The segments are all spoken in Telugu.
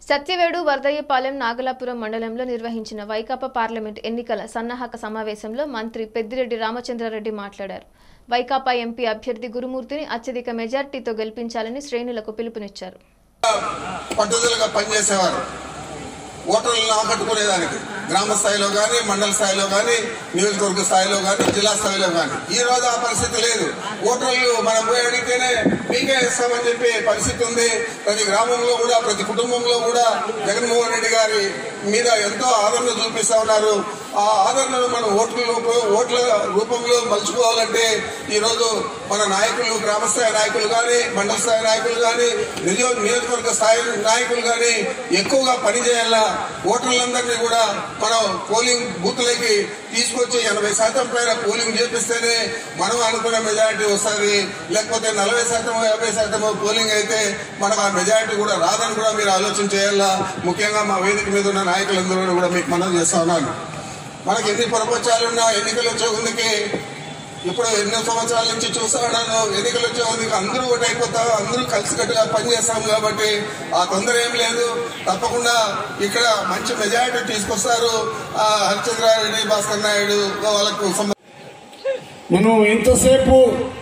సత్యవేడు వరదయ్యపాలెం నాగలాపురం మండలంలో నిర్వహించిన వైకాపా పార్లమెంట్ ఎన్నికల సన్నాహక సమావేశంలో మంత్రి పెద్దిరెడ్డి రామచంద్రారెడ్డి మాట్లాడారు వైకాపా ఎంపీ అభ్యర్థి గురుమూర్తిని అత్యధిక మెజార్టీతో గెలిపించాలని శ్రేణులకు పిలుపునిచ్చారు పట్టుదలగా పనిచేసేవారు ఓటర్లను ఆకట్టుకునేదానికి గ్రామ స్థాయిలో కానీ మండల స్థాయిలో కానీ నియోజకవర్గ స్థాయిలో కానీ జిల్లా స్థాయిలో కానీ ఈ రోజు ఆ పరిస్థితి లేదు ఓటర్లు మనం పోయి అడిగితేనే మీకే ఇస్తామని చెప్పి పరిస్థితి ఉంది ప్రతి గ్రామంలో కూడా ప్రతి కుటుంబంలో కూడా జగన్మోహన్ రెడ్డి గారి మీద ఎంతో ఆదరణ చూపిస్తా ఉన్నారు ఆ ఆదరణను మనం ఓట్ల రూప- ఓట్ల రూపంలో మలుచుకోవాలంటే ఈ రోజు మన నాయకులు గ్రామ స్థాయి నాయకులు కానీ మండల స్థాయి నాయకులు కానీ నిజ నియోజకవర్గ స్థాయి నాయకులు కానీ ఎక్కువగా పనిచేయాలా ఓటర్లందరినీ కూడా మనం పోలింగ్ బూత్లకి తీసుకొచ్చి ఎనభై శాతం పైన పోలింగ్ చేపిస్తేనే మనం అనుకున్న మెజారిటీ వస్తుంది లేకపోతే నలభై శాతం యాభై శాతం పోలింగ్ అయితే మనకు ఆ మెజారిటీ కూడా రాదని కూడా మీరు ఆలోచన చేయాలా ముఖ్యంగా మా వేదిక మీద ఉన్న నాయకులందరూ కూడా మీకు మనం చేస్తా ఉన్నాను మనకి ఎన్ని ప్రపంచాలున్నా ఎన్నికలు వచ్చే ముందుకి ఇప్పుడు ఎన్నో సంవత్సరాల నుంచి చూస్తా ఉన్నాను ఎన్నికలు వచ్చే ముందుకి అందరూ ఒకటి అయిపోతాం అందరూ కలిసికట్టుగా పనిచేస్తాం కాబట్టి ఆ తొందర ఏం లేదు తప్పకుండా ఇక్కడ మంచి మెజారిటీ తీసుకొస్తారు ఆ హరిచంద్రారెడ్డి భాస్కర్ నాయుడు వాళ్ళకు సంబంధించి మనం ఎంతసేపు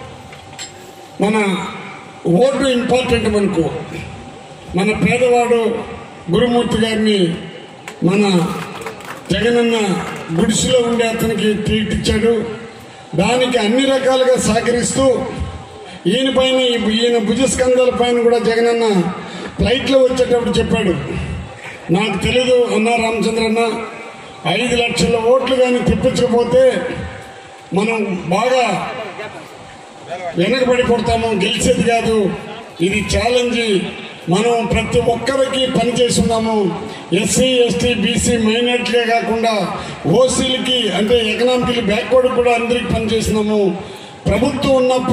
మన ఓటు ఇంపార్టెంట్ మనకు మన పేదవాడు గురుమూర్తి గారిని మన జగనన్న గుడిసెలో ఉండే అతనికి ట్రీట్ ఇచ్చాడు దానికి అన్ని రకాలుగా సహకరిస్తూ ఈయన పైన ఈయన భుజస్కంధాల పైన కూడా జగనన్న ఫ్లైట్లో వచ్చేటప్పుడు చెప్పాడు నాకు తెలీదు అన్న రామచంద్రన్న ఐదు లక్షల ఓట్లు కానీ తెప్పించకపోతే మనం బాగా వెనకబడి పడతాము గెలిచేది కాదు ఇది ఛాలెంజ్ మనం ప్రతి ఒక్కరికి పనిచేస్తున్నాము ఎస్సీ ఎస్టీ బీసీ మైనార్టీలే కాకుండా ఓసీలకి అంటే ఎకనామికలీ బ్యాక్వర్డ్ కూడా అందరికి పనిచేస్తున్నాము ప్రభుత్వం ఉన్నప్పుడు